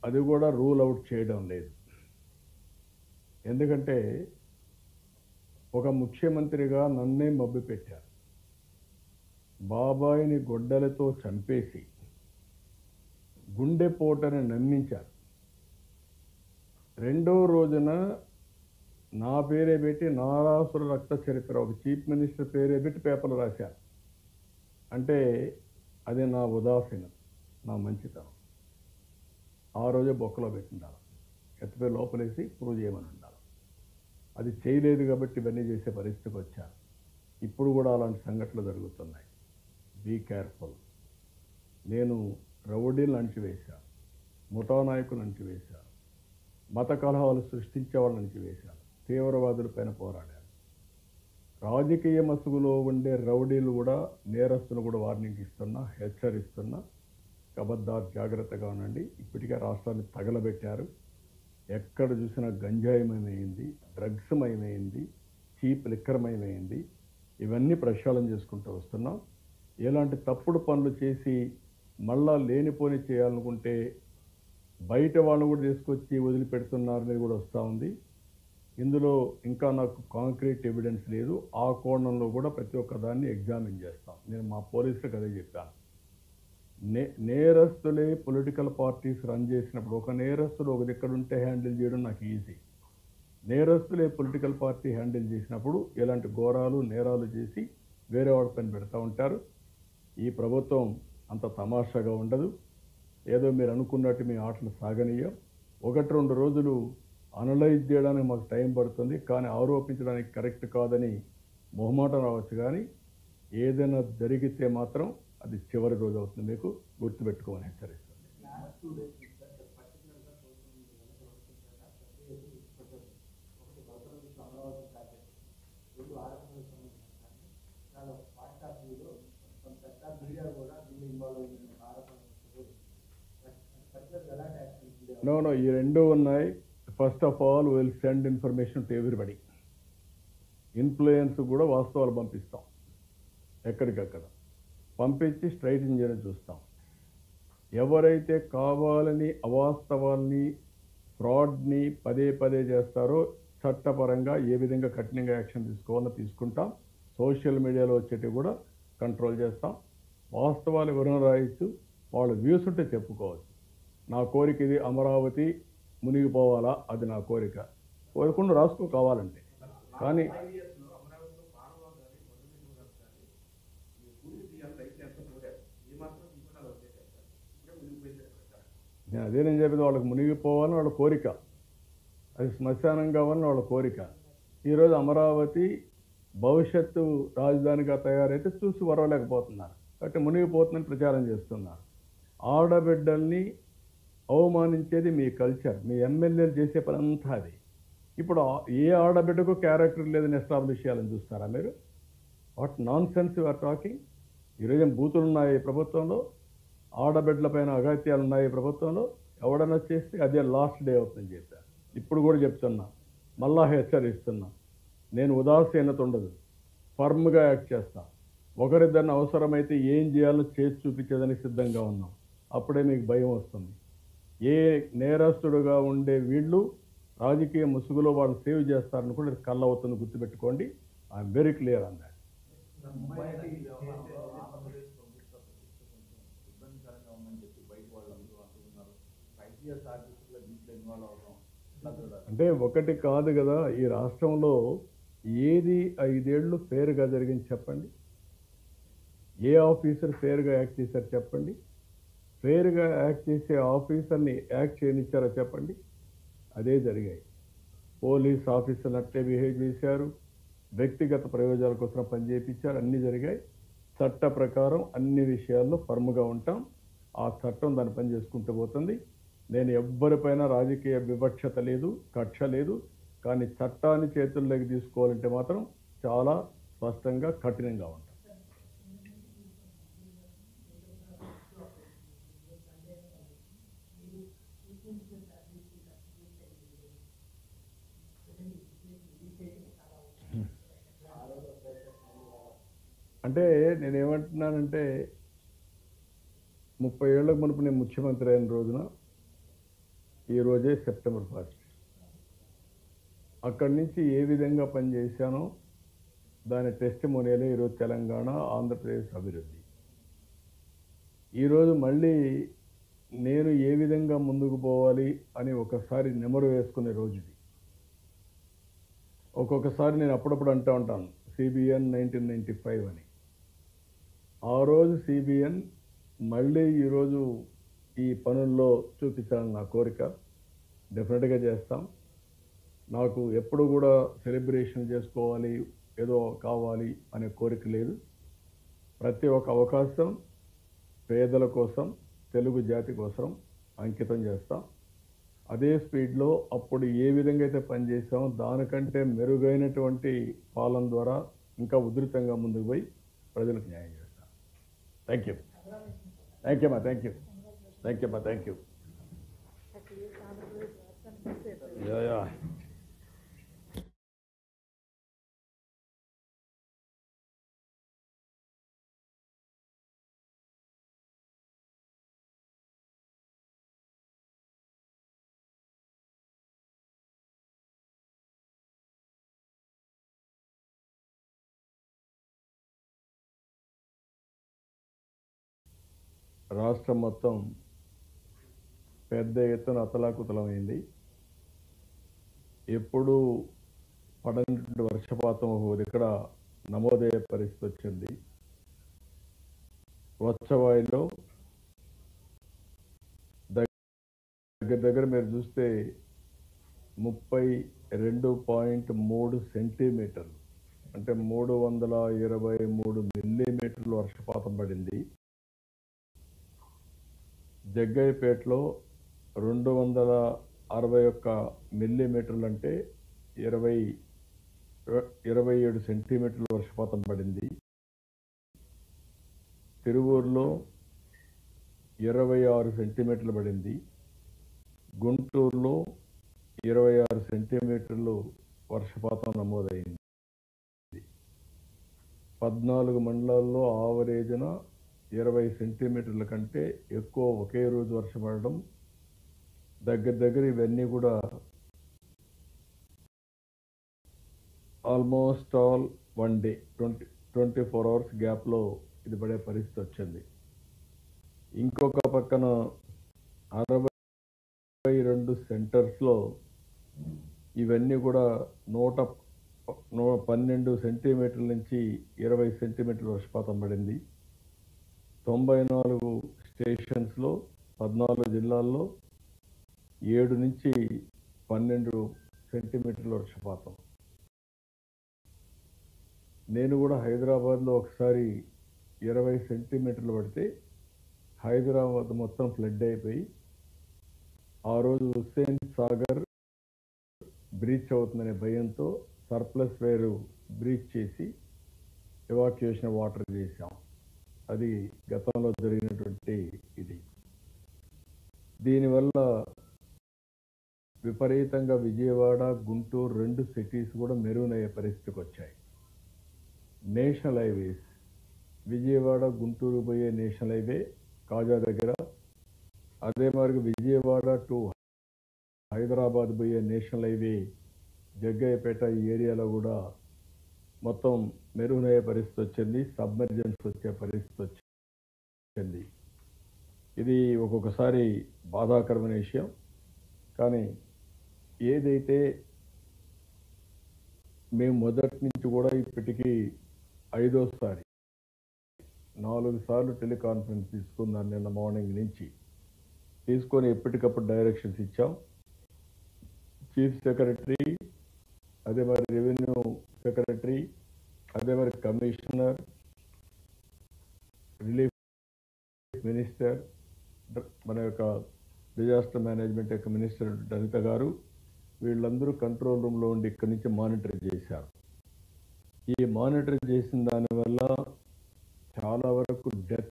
అది కూడా rule out చేయడం లేదు ఎందుకంటే ఒక ముఖ్యమంత్రిగా నన్నే మభ్యపెట్టారు బాబాయిని గొడ్డలతో చంపేసి గుండెపోటని నమ్మించారు రెండో రోజున నా పేరే పెట్టి నారాసుర రక్త చరిత్ర ఒక చీఫ్ మినిస్టర్ పేరే పెట్టి పేపర్లు రాశారు అంటే అది నా ఉదాసీనం నా మంచితనం ఆ రోజే బొక్కలో పెట్టిండాలి ఎత్తపై లోపలేసి ప్రూవ్ చేయమని ఉండాలి అది చేయలేదు కాబట్టి ఇవన్నీ చేసే పరిస్థితికి వచ్చాను ఇప్పుడు కూడా అలాంటి సంఘటనలు జరుగుతున్నాయి బీ కేర్ఫుల్ నేను రౌడీలను అణిచివేశాను ముఠా నాయకులను అణిచివేశాను మత కలహాలు సృష్టించే వాళ్ళని అణిచివేశాను తీవ్రవాదుల పైన పోరాడాను రాజకీయ మసుగులో ఉండే రౌడీలు కూడా నేరస్తులు కూడా వార్నింగ్ ఇస్తున్నా హెచ్చరిస్తున్నా కబద్దార్ జాగ్రత్తగా ఉండండి ఇప్పటికే రాష్ట్రాన్ని తగలబెట్టారు ఎక్కడ చూసినా గంజాయమయమైంది డ్రగ్స్ మయమైంది చీప్ లిక్కరమయమైంది ఇవన్నీ ప్రక్షాళన చేసుకుంటూ వస్తున్నాం ఎలాంటి తప్పుడు పనులు చేసి మళ్ళా లేనిపోని చేయాలనుకుంటే బయట వాళ్ళని కూడా తీసుకొచ్చి వదిలిపెడుతున్నారనేది కూడా వస్తూ ఉంది ఇందులో ఇంకా నాకు కాంక్రీట్ ఎవిడెన్స్ లేదు ఆ కోణంలో కూడా ప్రతి ఒక్క దాన్ని ఎగ్జామిన్ చేస్తాం నేను మా పోలీసులకు అదే చెప్పాను నే నేరస్తులే పొలిటికల్ పార్టీస్ రన్ చేసినప్పుడు ఒక నేరస్తులు ఒక దగ్గర ఉంటే హ్యాండిల్ చేయడం నాకు ఈజీ నేరస్తులే పొలిటికల్ పార్టీ హ్యాండిల్ చేసినప్పుడు ఇలాంటి ఘోరాలు నేరాలు చేసి వేరే వాళ్ళ పైన పెడతా ఉంటారు ఈ ప్రభుత్వం అంత తమాషాగా ఉండదు ఏదో మీరు అనుకున్నట్టు మీ ఆటలు సాగనీయం ఒకటి రెండు రోజులు అనలైజ్ చేయడానికి మాకు టైం పడుతుంది కానీ ఆరోపించడానికి కరెక్ట్ కాదని మొహమాటం రావచ్చు కానీ ఏదైనా జరిగితే మాత్రం అది చివరి రోజు అవుతుంది మీకు గుర్తుపెట్టుకోమని హెచ్చరిస్తుంది లాస్ట్ టూ డేస్ సార్ పర్టికులర్గా సోషల్ మీడియాలో ఒకటి వరద నుంచి అమరావతి ప్యాకెట్ రెండు ఆరోపణలకు సంబంధించిన కానీ చాలా పార్ట్ ఆఫ్ వ్యూలో కొంత పెద్ద మీడియా కూడా దీన్ని ఇన్వాల్వ్ అయింది ఒక ఆరోపణ వస్తుంది పర్టికులర్ ఎలాంటి యాక్షన్ నో నో ఈ రెండు ఉన్నాయి first of all will send information to everybody influence కూడా వాస్తవాలు పంపిస్తాం ఎక్కడికక్కడ పంపించి స్ట్రైటింగ్ చేయడం చూస్తాం ఎవరైతే కావాలని అవాస్తవాల్ని ఫ్రాడ్ని పదే పదే చేస్తారో చట్టపరంగా ఏ విధంగా కఠినంగా యాక్షన్ తీసుకోవాలో తీసుకుంటాం సోషల్ మీడియాలో వచ్చేటివి కూడా కంట్రోల్ చేస్తాం వాస్తవాలు ఎవరైనా రాయొచ్చు వాళ్ళ వ్యూస్ ఉంటే చెప్పుకోవచ్చు నా కోరిక ఇది అమరావతి మునిగిపోవాలా అది నా కోరిక కోరుకుండా రాసుకో కావాలంటే కానీ నేను అదే నేను చెప్పేది వాళ్ళకి మునిగిపోవాలని వాళ్ళ కోరిక అది శ్మశానం కావాలని వాళ్ళ కోరిక ఈరోజు అమరావతి భవిష్యత్తు రాజధానిగా తయారైతే చూసి వరవలేకపోతున్నారు కాబట్టి మునిగిపోతుందని ప్రచారం చేస్తున్నారు ఆడబిడ్డల్ని అవమానించేది మీ కల్చర్ మీ ఎమ్మెల్యేలు చేసే పని అంతా అది ఇప్పుడు ఆ- ఏ ఆడబిడ్డకు క్యారెక్టర్ లేదని ఎస్టాబ్లిష్ చేయాలని చూస్తారా మీరు what nonsense are talking ఈరోజు ఏం బూతులు ఉన్నాయి ఈ ప్రభుత్వంలో ఆడబిడ్డల పైన అగత్యాలు ఉన్నాయి ఈ ప్రభుత్వంలో ఎవడన్నా చేస్తే అదే లాస్ట్ డే అవుతుందని చెప్పారు ఇప్పుడు కూడా చెప్తున్నా మళ్ళా హెచ్చరిస్తున్నా నేను ఉదాసీనత ఉండదు ఫర్మ్గా యాక్ట్ చేస్తా ఒకరిద్దరిని అవసరమైతే ఏం చేయాలో చేసి చూపించేదానికి సిద్ధంగా ఉన్నాం అప్పుడే మీకు భయం వస్తుంది ఏ నేరస్తుడుగా ఉండే వీళ్ళు రాజకీయ ముసుగులో వాళ్ళు సేవ్ చేస్తారని కూడా ఇది కళ్ళ అవుతుంది గుర్తుపెట్టుకోండి I'm very clear on that ముంబైకి వ్యవహారంలో ఆంధ్రప్రదేశ్ ప్రభుత్వ ప్రతిష్ట కొంచెం ఇబ్బందికరంగా ఉందని చెప్పి బయట వాళ్ళందరూ అంటున్నారు ఐపీఎస్ ఆఫీసర్లు దీంట్లో ఇన్వాల్వ్ అవడం ఎట్లా చూడాలి అంటే ఒకటి కాదు కదా ఈ రాష్ట్రంలో ఏది ఐదేళ్లు ఫేర్గా జరిగింది చెప్పండి ఏ ఆఫీసర్ ఫేర్గా యాక్ట్ చేశారు చెప్పండి ఫేర్గా యాక్ట్ చేసే ఆఫీసర్ని యాక్ట్ చేయనిచ్చారో చెప్పండి అదే జరిగాయి పోలీస్ ఆఫీసర్లు అట్లే బిహేవ్ చేశారు వ్యక్తిగత ప్రయోజనాల కోసం పనిచేయించారు అన్నీ జరిగాయి చట్ట ప్రకారం అన్ని విషయాల్లో ఫర్మ్గా ఉంటాం ఆ చట్టం దాని పని చేసుకుంటూ పోతుంది నేను ఎవ్వరిపైన రాజకీయ వివక్షత లేదు కక్ష లేదు కానీ చట్టాన్ని చేతుల్లోకి తీసుకోవాలంటే మాత్రం చాలా స్పష్టంగా కఠినంగా ఉంటాం అంటే నేను ఏమంటున్నానంటే ముప్పై ఏళ్ళకు మునుపు నేను ముఖ్యమంత్రి అయిన రోజున ఈరోజే సెప్టెంబర్ ఫస్ట్ అక్కడి నుంచి ఏ విధంగా పనిచేశానో దాని టెస్ట్ మోనియలే ఈరోజు తెలంగాణ ఆంధ్రప్రదేశ్ అభివృద్ధి ఈరోజు మళ్ళీ నేను ఏ విధంగా ముందుకు పోవాలి అని ఒకసారి నెమరు వేసుకునే రోజు ఇది ఒక్కొక్కసారి నేను అప్పుడప్పుడు అంటూ ఉంటాను సిబిఎన్ నైన్టీన్ నైంటీ ఫైవ్ అని ఆ రోజు సిబిఎన్ మళ్ళీ ఈరోజు ఈ పనుల్లో చూపించాలని నా కోరిక డెఫినెట్గా చేస్తాం నాకు ఎప్పుడు కూడా సెలబ్రేషన్ చేసుకోవాలి ఏదో కావాలి అనే కోరిక లేదు ప్రతి ఒక్క అవకాశం పేదల కోసం తెలుగు జాతి కోసం అంకితం చేస్తాం అదే స్పీడ్లో అప్పుడు ఏ విధంగా అయితే పనిచేసామో దానికంటే మెరుగైనటువంటి పాలన ద్వారా ఇంకా ఉధృతంగా ముందుకు పోయి ప్రజలకు న్యాయం చేస్తాం థ్యాంక్ యూ థ్యాంక్ యూ అమ్మా థ్యాంక్ యూ థ్యాంక్ యూ అమ్మా థ్యాంక్ యూ యా యా రాష్ట్రం మొత్తం పెద్ద ఎత్తున అతలాకుతలమైంది ఎప్పుడు పడనటువంటి వర్షపాతం ఒక ఇక్కడ నమోదయ్యే పరిస్థితి వచ్చింది వచ్చవాయిలో దగ్గర దగ్గర మీరు చూస్తే ముప్పై రెండు పాయింట్ మూడు సెంటీమీటర్లు అంటే మూడు వందల ఇరవై మూడు మిల్లీమీటర్లు వర్షపాతం పడింది జగ్గయ్యపేటలో రెండు వందల అరవై ఒక్క మిల్లీమీటర్లు అంటే ఇరవై ఇరవై ఏడు సెంటీమీటర్ల వర్షపాతం పడింది తిరువూరులో ఇరవై ఆరు సెంటీమీటర్లు పడింది గుంటూరులో ఇరవై ఆరు సెంటీమీటర్లు వర్షపాతం నమోదైంది పద్నాలుగు మండలాల్లో ఆవరేజ్న ఇరవై సెంటీమీటర్ల కంటే ఎక్కువ ఒకే రోజు వర్షం పడడం దగ్గర దగ్గర ఇవన్నీ కూడా almost all one day twenty twenty four hours గ్యాప్లో ఇది పడే పరిస్థితి వచ్చింది ఇంకొక పక్కన అరవై రెండు సెంటర్స్లో ఇవన్నీ కూడా నూట నూ పన్నెండు సెంటీమీటర్ల నుంచి ఇరవై సెంటీమీటర్ల వర్షపాతం పడింది తొంభై నాలుగు స్టేషన్స్లో పద్నాలుగు జిల్లాల్లో ఏడు నుంచి పన్నెండు సెంటీమీటర్ల వర్షపాతం నేను కూడా హైదరాబాద్లో ఒకసారి ఇరవై సెంటీమీటర్లు పడితే హైదరాబాద్ మొత్తం ఫ్లడ్ అయిపోయి ఆ రోజు హుస్సేన్ సాగర్ బ్రీచ్ అవుతుందనే భయంతో సర్ప్లస్ వేరు బ్రీచ్ చేసి ఎవాక్యుయేషన్ వాటర్ చేశాం అది గతంలో జరిగినటువంటి ఇది దీనివల్ల విపరీతంగా విజయవాడ గుంటూరు రెండు సిటీస్ కూడా మెరుగనయ్యే పరిస్థితికి వచ్చాయి నేషనల్ హైవేస్ విజయవాడ గుంటూరు పోయే నేషనల్ హైవే కాజా దగ్గర అదే మరి విజయవాడ టు హైదరాబాద్ పోయే నేషనల్ హైవే జగ్గయ్యపేట ఈ ఏరియాలో కూడా మొత్తం మెరుగనయ్యే పరిస్థితి వచ్చింది సబ్మెర్జెన్స్ వచ్చే పరిస్థితి వచ్చింది ఇది ఒక్కొక్కసారి బాధాకరమైన విషయం కానీ ఏదైతే మేము మొదటి నుంచి కూడా ఇప్పటికీ ఐదోసారి నాలుగు సార్లు టెలికాన్ఫరెన్స్ తీసుకున్నాను నిన్న మార్నింగ్ నుంచి తీసుకొని ఎప్పటికప్పుడు డైరెక్షన్స్ ఇచ్చాం చీఫ్ సెక్రటరీ అదే మరి రెవెన్యూ సెక్రటరీ అదే మరి కమిషనర్ రిలీఫ్ మినిస్టర్ మన యొక్క డిజాస్టర్ మేనేజ్మెంట్ యొక్క మినిస్టర్ లలిత గారు వీళ్ళందరూ కంట్రోల్ రూమ్లో ఉండి ఇక్కడి నుంచి మానిటర్ చేశారు ఈ మానిటర్ చేసిన దానివల్ల చాలా వరకు డెత్